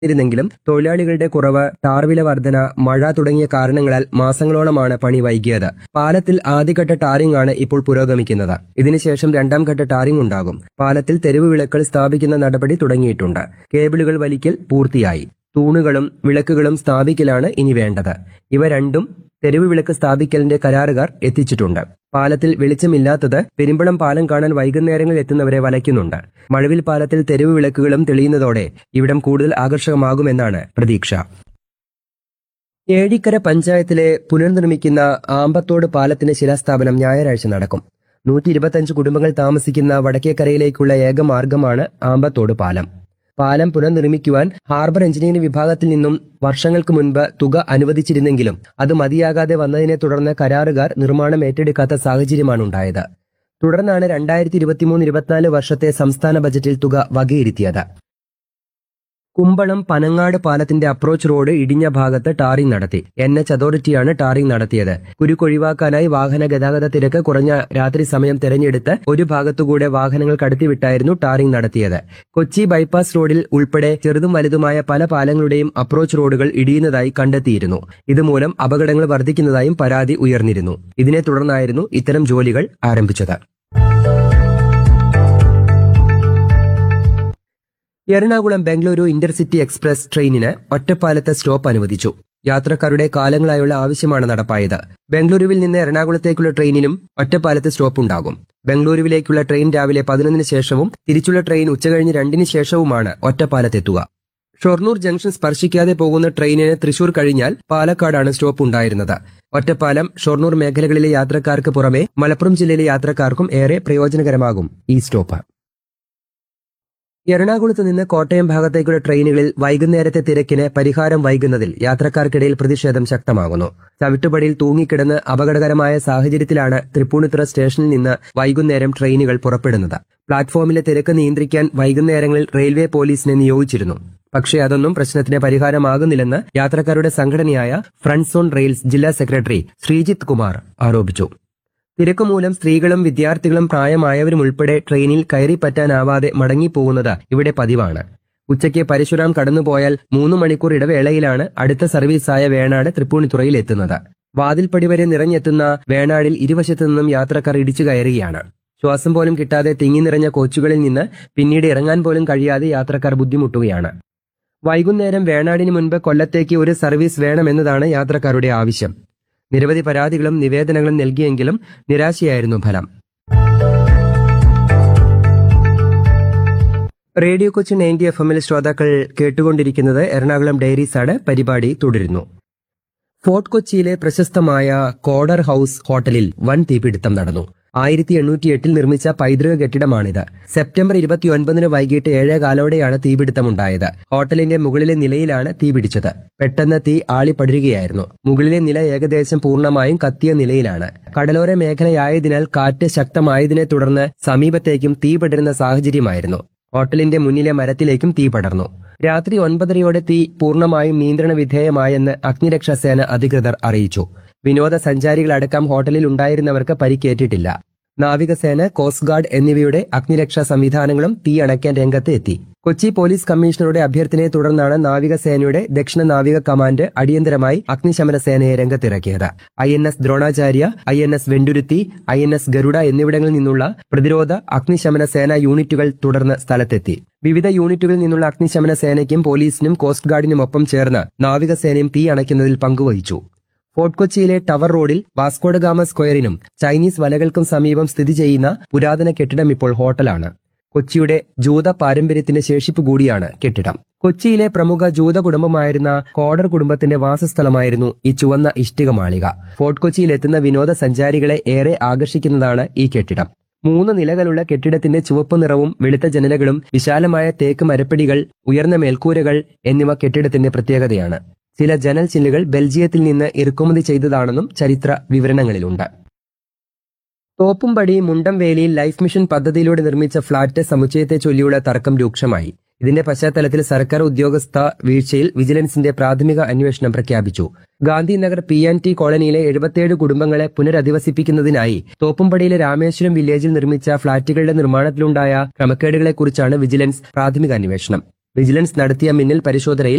ഇരുന്നെങ്കിലും തൊഴിലാളികളുടെ കുറവ് ടാർവില വർധന മഴ തുടങ്ങിയ കാരണങ്ങളാൽ മാസങ്ങളോളമാണ് പണി വൈകിയത് പാലത്തിൽ ആദ്യഘട്ട ടാറിംഗ് ആണ് ഇപ്പോൾ പുരോഗമിക്കുന്നത് ഇതിനുശേഷം രണ്ടാം ഘട്ട ടാറിംഗ് ഉണ്ടാകും പാലത്തിൽ തെരുവ് വിളക്കുകൾ സ്ഥാപിക്കുന്ന നടപടി തുടങ്ങിയിട്ടുണ്ട് കേബിളുകൾ വലിക്കൽ പൂർത്തിയായി തൂണുകളും വിളക്കുകളും സ്ഥാപിക്കലാണ് ഇനി വേണ്ടത് ഇവ രണ്ടും തെരുവ് വിളക്ക് സ്ഥാപിക്കലിന്റെ കരാറുകാർ എത്തിച്ചിട്ടുണ്ട് പാലത്തിൽ വെളിച്ചമില്ലാത്തത് പെരുമ്പളം പാലം കാണാൻ വൈകുന്നേരങ്ങളിൽ എത്തുന്നവരെ വലയ്ക്കുന്നുണ്ട് മഴവിൽ പാലത്തിൽ തെരുവ് വിളക്കുകളും തെളിയുന്നതോടെ ഇവിടം കൂടുതൽ ആകർഷകമാകുമെന്നാണ് പ്രതീക്ഷ ഏഴിക്കര പഞ്ചായത്തിലെ പുനർനിർമ്മിക്കുന്ന ആമ്പത്തോട് പാലത്തിന്റെ ശിലാസ്ഥാപനം ഞായറാഴ്ച നടക്കും നൂറ്റി ഇരുപത്തഞ്ച് കുടുംബങ്ങൾ താമസിക്കുന്ന വടക്കേക്കരയിലേക്കുള്ള ഏക മാർഗമാണ് ആമ്പത്തോട് പാലം പാലം പുനർനിർമ്മിക്കുവാൻ ഹാർബർ എഞ്ചിനീയറിംഗ് വിഭാഗത്തിൽ നിന്നും വർഷങ്ങൾക്ക് മുൻപ് തുക അനുവദിച്ചിരുന്നെങ്കിലും അത് മതിയാകാതെ വന്നതിനെ തുടർന്ന് കരാറുകാർ നിർമ്മാണം ഏറ്റെടുക്കാത്ത സാഹചര്യമാണ് ഉണ്ടായത് തുടർന്നാണ് രണ്ടായിരത്തി ഇരുപത്തിമൂന്ന് ഇരുപത്തിനാല് വർഷത്തെ സംസ്ഥാന ബജറ്റിൽ തുക വകയിരുത്തിയത് കുമ്പളം പനങ്ങാട് പാലത്തിന്റെ അപ്രോച്ച് റോഡ് ഇടിഞ്ഞ ഭാഗത്ത് ടാറിംഗ് നടത്തി എൻ എച്ച് അതോറിറ്റിയാണ് ടാറിംഗ് നടത്തിയത് കുരുക്കൊഴിവാക്കാനായി വാഹന ഗതാഗത തിരക്ക് കുറഞ്ഞ രാത്രി സമയം തെരഞ്ഞെടുത്ത് ഒരു ഭാഗത്തുകൂടെ വാഹനങ്ങൾ കടത്തിവിട്ടായിരുന്നു ടാറിംഗ് നടത്തിയത് കൊച്ചി ബൈപ്പാസ് റോഡിൽ ഉൾപ്പെടെ ചെറുതും വലുതുമായ പല പാലങ്ങളുടെയും അപ്രോച്ച് റോഡുകൾ ഇടിയുന്നതായി കണ്ടെത്തിയിരുന്നു ഇതുമൂലം അപകടങ്ങൾ വർദ്ധിക്കുന്നതായും പരാതി ഉയർന്നിരുന്നു ഇതിനെ തുടർന്നായിരുന്നു ഇത്തരം ജോലികൾ ആരംഭിച്ചത് എറണാകുളം ബംഗളൂരു ഇന്റർസിറ്റി എക്സ്പ്രസ് ട്രെയിനിന് ഒറ്റപ്പാലത്ത് സ്റ്റോപ്പ് അനുവദിച്ചു യാത്രക്കാരുടെ കാലങ്ങളായുള്ള ആവശ്യമാണ് നടപ്പായത് ബംഗളൂരുവിൽ നിന്ന് എറണാകുളത്തേക്കുള്ള ട്രെയിനിനും ഒറ്റപ്പാലത്ത് സ്റ്റോപ്പ് ഉണ്ടാകും ബംഗളൂരുവിലേക്കുള്ള ട്രെയിൻ രാവിലെ പതിനൊന്നിന് ശേഷവും തിരിച്ചുള്ള ട്രെയിൻ ഉച്ചകഴിഞ്ഞ് രണ്ടിന് ശേഷവുമാണ് ഒറ്റപ്പാലത്തെത്തുക ഷൊർണൂർ ജംഗ്ഷൻ സ്പർശിക്കാതെ പോകുന്ന ട്രെയിനിന് തൃശൂർ കഴിഞ്ഞാൽ പാലക്കാടാണ് സ്റ്റോപ്പ് ഉണ്ടായിരുന്നത് ഒറ്റപ്പാലം ഷൊർണൂർ മേഖലകളിലെ യാത്രക്കാർക്ക് പുറമെ മലപ്പുറം ജില്ലയിലെ യാത്രക്കാർക്കും ഏറെ പ്രയോജനകരമാകും ഈ സ്റ്റോപ്പ് എറണാകുളത്ത് നിന്ന് കോട്ടയം ഭാഗത്തേക്കുള്ള ട്രെയിനുകളിൽ വൈകുന്നേരത്തെ തിരക്കിന് പരിഹാരം വൈകുന്നതിൽ യാത്രക്കാർക്കിടയിൽ പ്രതിഷേധം ശക്തമാകുന്നു ചവിട്ടുപടിയിൽ തൂങ്ങിക്കിടന്ന് അപകടകരമായ സാഹചര്യത്തിലാണ് തൃപ്പൂണിത്തുറ സ്റ്റേഷനിൽ നിന്ന് വൈകുന്നേരം ട്രെയിനുകൾ പുറപ്പെടുന്നത് പ്ലാറ്റ്ഫോമിലെ തിരക്ക് നിയന്ത്രിക്കാൻ വൈകുന്നേരങ്ങളിൽ റെയിൽവേ പോലീസിനെ നിയോഗിച്ചിരുന്നു പക്ഷേ അതൊന്നും പ്രശ്നത്തിന് പരിഹാരമാകുന്നില്ലെന്ന് യാത്രക്കാരുടെ സംഘടനയായ ഫ്രണ്ട് സോൺ റെയിൽസ് ജില്ലാ സെക്രട്ടറി ശ്രീജിത്ത് കുമാർ ആരോപിച്ചു തിരക്ക് മൂലം സ്ത്രീകളും വിദ്യാർത്ഥികളും പ്രായമായവരും ഉൾപ്പെടെ ട്രെയിനിൽ കയറി പറ്റാനാവാതെ മടങ്ങിപ്പോകുന്നത് ഇവിടെ പതിവാണ് ഉച്ചയ്ക്ക് പരശുരാം കടന്നുപോയാൽ മൂന്ന് മണിക്കൂർ ഇടവേളയിലാണ് അടുത്ത സർവീസായ വേണാട് തൃപ്പൂണിത്തുറയിൽ എത്തുന്നത് വാതിൽപ്പടി വരെ നിറഞ്ഞെത്തുന്ന വേണാടിൽ ഇരുവശത്തു നിന്നും യാത്രക്കാർ ഇടിച്ചു കയറുകയാണ് ശ്വാസം പോലും കിട്ടാതെ തിങ്ങി നിറഞ്ഞ കോച്ചുകളിൽ നിന്ന് പിന്നീട് ഇറങ്ങാൻ പോലും കഴിയാതെ യാത്രക്കാർ ബുദ്ധിമുട്ടുകയാണ് വൈകുന്നേരം വേണാടിന് മുൻപ് കൊല്ലത്തേക്ക് ഒരു സർവീസ് വേണമെന്നതാണ് യാത്രക്കാരുടെ ആവശ്യം നിരവധി പരാതികളും നിവേദനങ്ങളും നൽകിയെങ്കിലും നിരാശയായിരുന്നു ഫലം റേഡിയോ കൊച്ചി നയൻറ്റി എഫ് എമ്മിൽ ശ്രോതാക്കൾ കേട്ടുകൊണ്ടിരിക്കുന്നത് എറണാകുളം ഡയറീസാണ് പരിപാടി തുടരുന്നു ഫോർട്ട് കൊച്ചിയിലെ പ്രശസ്തമായ കോഡർ ഹൌസ് ഹോട്ടലിൽ വൻ തീപിടുത്തം നടന്നു ആയിരത്തി എണ്ണൂറ്റി എട്ടിൽ നിർമ്മിച്ച പൈതൃക കെട്ടിടമാണിത് സെപ്റ്റംബർ ഇരുപത്തിയൊൻപതിന് വൈകിട്ട് ഏഴേ കാലോടെയാണ് തീപിടുത്തമുണ്ടായത് ഹോട്ടലിന്റെ മുകളിലെ നിലയിലാണ് തീപിടിച്ചത് പെട്ടെന്ന് തീ ആളിപ്പടരുകയായിരുന്നു മുകളിലെ നില ഏകദേശം പൂർണ്ണമായും കത്തിയ നിലയിലാണ് കടലോര മേഖലയായതിനാൽ കാറ്റ് ശക്തമായതിനെ തുടർന്ന് സമീപത്തേക്കും തീ പടരുന്ന സാഹചര്യമായിരുന്നു ഹോട്ടലിന്റെ മുന്നിലെ മരത്തിലേക്കും തീ പടർന്നു രാത്രി ഒൻപതരയോടെ തീ പൂർണ്ണമായും നിയന്ത്രണ വിധേയമായെന്ന് അഗ്നിരക്ഷാസേന അധികൃതർ അറിയിച്ചു വിനോദസഞ്ചാരികളടക്കം ഹോട്ടലിൽ ഉണ്ടായിരുന്നവർക്ക് പരിക്കേറ്റിട്ടില്ല നാവികസേന കോസ്റ്റ് ഗാർഡ് എന്നിവയുടെ അഗ്നിരക്ഷാ സംവിധാനങ്ങളും തീ അണയ്ക്കാൻ രംഗത്ത് എത്തി കൊച്ചി പോലീസ് കമ്മീഷണറുടെ അഭ്യർത്ഥനയെ തുടർന്നാണ് നാവികസേനയുടെ ദക്ഷിണ നാവിക കമാൻഡ് അടിയന്തരമായി അഗ്നിശമന സേനയെ രംഗത്തിറക്കിയത് I N S Dronacharya I N S Venduruthy I N S Garuda എന്നിവിടങ്ങളിൽ നിന്നുള്ള പ്രതിരോധ അഗ്നിശമന സേനാ യൂണിറ്റുകൾ തുടർന്ന് സ്ഥലത്തെത്തി വിവിധ യൂണിറ്റുകളിൽ നിന്നുള്ള അഗ്നിശമന സേനയ്ക്കും പോലീസിനും കോസ്റ്റ് ഗാർഡിനുമൊപ്പം ചേർന്ന് നാവികസേനയും തീ അണയ്ക്കുന്നതിൽ പങ്കുവഹിച്ചു ഫോർട്ട് കൊച്ചിയിലെ ടവർ റോഡിൽ വാസ്കോഡഗാമ സ്ക്വയറിനും ചൈനീസ് വലകൾക്കും സമീപം സ്ഥിതി ചെയ്യുന്ന പുരാതന കെട്ടിടം ഇപ്പോൾ ഹോട്ടലാണ് കൊച്ചിയുടെ ജൂത പാരമ്പര്യത്തിന്റെ ശേഷിപ്പ് കൂടിയാണ് കെട്ടിടം കൊച്ചിയിലെ പ്രമുഖ ജൂത കുടുംബമായിരുന്ന കോഡർ കുടുംബത്തിന്റെ വാസസ്ഥലമായിരുന്നു ഈ ചുവന്ന ഇഷ്ടിക മാളിക ഫോർട്ട് കൊച്ചിയിൽ എത്തുന്ന വിനോദസഞ്ചാരികളെ ഏറെ ആകർഷിക്കുന്നതാണ് ഈ കെട്ടിടം മൂന്ന് നിലകളുള്ള കെട്ടിടത്തിന്റെ ചുവപ്പ് നിറവും വെളുത്ത ജനലകളും വിശാലമായ തേക്ക് മരപ്പടികൾ ഉയർന്ന മേൽക്കൂരകൾ എന്നിവ കെട്ടിടത്തിന്റെ പ്രത്യേകതയാണ് ചില ജനൽ ചില്ലുകൾ ബെൽജിയത്തിൽ നിന്ന് ഇറക്കുമതി ചെയ്തതാണെന്നും ചരിത്ര വിവരണങ്ങളിലുണ്ട് തോപ്പുംപടി മുണ്ടംവേലിയിൽ ലൈഫ് മിഷൻ പദ്ധതിയിലൂടെ നിർമ്മിച്ച ഫ്ളാറ്റ് സമുച്ചയത്തെ ചൊല്ലിയുള്ള തർക്കം രൂക്ഷമായി ഇതിന്റെ പശ്ചാത്തലത്തിൽ സർക്കാർ ഉദ്യോഗസ്ഥ വീഴ്ചയിൽ വിജിലൻസിന്റെ പ്രാഥമിക അന്വേഷണം പ്രഖ്യാപിച്ചു ഗാന്ധിനഗർ പി ആൻ ടി കോളനിയിലെ എഴുപത്തിയേഴ് കുടുംബങ്ങളെ പുനരധിവസിപ്പിക്കുന്നതിനായി തോപ്പുംപടിയിലെ രാമേശ്വരം വില്ലേജിൽ നിർമ്മിച്ച ഫ്ളാറ്റുകളുടെ നിർമ്മാണത്തിലുണ്ടായ ക്രമക്കേടുകളെക്കുറിച്ചാണ് വിജിലൻസ് പ്രാഥമിക അന്വേഷണം വിജിലൻസ് നടത്തിയ മിന്നൽ പരിശോധനയിൽ